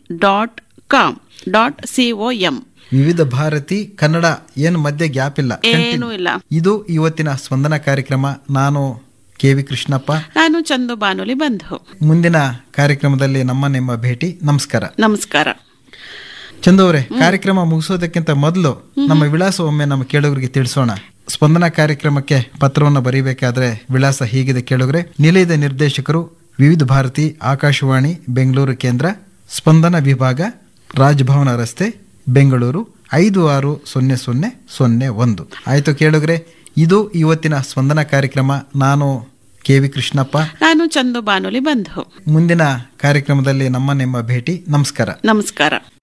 dot com dot C O M Vividh Bharati Kannada ಏನು ಮಧ್ಯೆ gap ಇಲ್ಲ ಏನೂ ಇಲ್ಲ ಇದು ಇವತ್ತಿನ ಸ್ಪಂದನ ಕಾರ್ಯಕ್ರಮ ನಾನು ಕೆ ವಿ ಕೃಷ್ಣಪ್ಪ ನಾನು ಚಂದು ಬಾನುಲಿ ಬಂಧು ಮುಂದಿನ ಕಾರ್ಯಕ್ರಮದಲ್ಲಿ ನಮ್ಮ ನಿಮ್ಮ ಭೇಟಿ ನಮಸ್ಕಾರ ನಮಸ್ಕಾರ ಚಂದು ಅವರೇ ಕಾರ್ಯಕ್ರಮ ಮುಗಿಸೋದಕ್ಕಿಂತ ಮೊದಲು ನಮ್ಮ ವಿಳಾಸ ಒಮ್ಮೆ ನಮ್ಮ ಕೇಳುಗರಿಗೆ ತಿಳಿಸೋಣ ಸ್ಪಂದನ ಕಾರ್ಯಕ್ರಮಕ್ಕೆ ಪತ್ರವನ್ನು ಬರೀಬೇಕಾದ್ರೆ ವಿಳಾಸ ಹೀಗಿದೆ ಕೇಳುಗರೆ ನಿಲಯದ ನಿರ್ದೇಶಕರು ವಿವಿಧ ಭಾರತಿ ಆಕಾಶವಾಣಿ ಬೆಂಗಳೂರು ಕೇಂದ್ರ ಸ್ಪಂದನ ವಿಭಾಗ ರಾಜಭವನ ರಸ್ತೆ ಬೆಂಗಳೂರು ಐದು ಆರು ಸೊನ್ನೆ ಸೊನ್ನೆ ಸೊನ್ನೆ ಒಂದು ಆಯ್ತು ಕೇಳುಗರೆ ಇದು ಇವತ್ತಿನ ಸ್ಪಂದನ ಕಾರ್ಯಕ್ರಮ ನಾನು ಕೆ ವಿ ಕೃಷ್ಣಪ್ಪ ನಾನು ಚಂದು ಬಾನುಲಿ ಬಂಧು ಮುಂದಿನ ಕಾರ್ಯಕ್ರಮದಲ್ಲಿ ನಮ್ಮ ನಿಮ್ಮ ಭೇಟಿ ನಮಸ್ಕಾರ ನಮಸ್ಕಾರ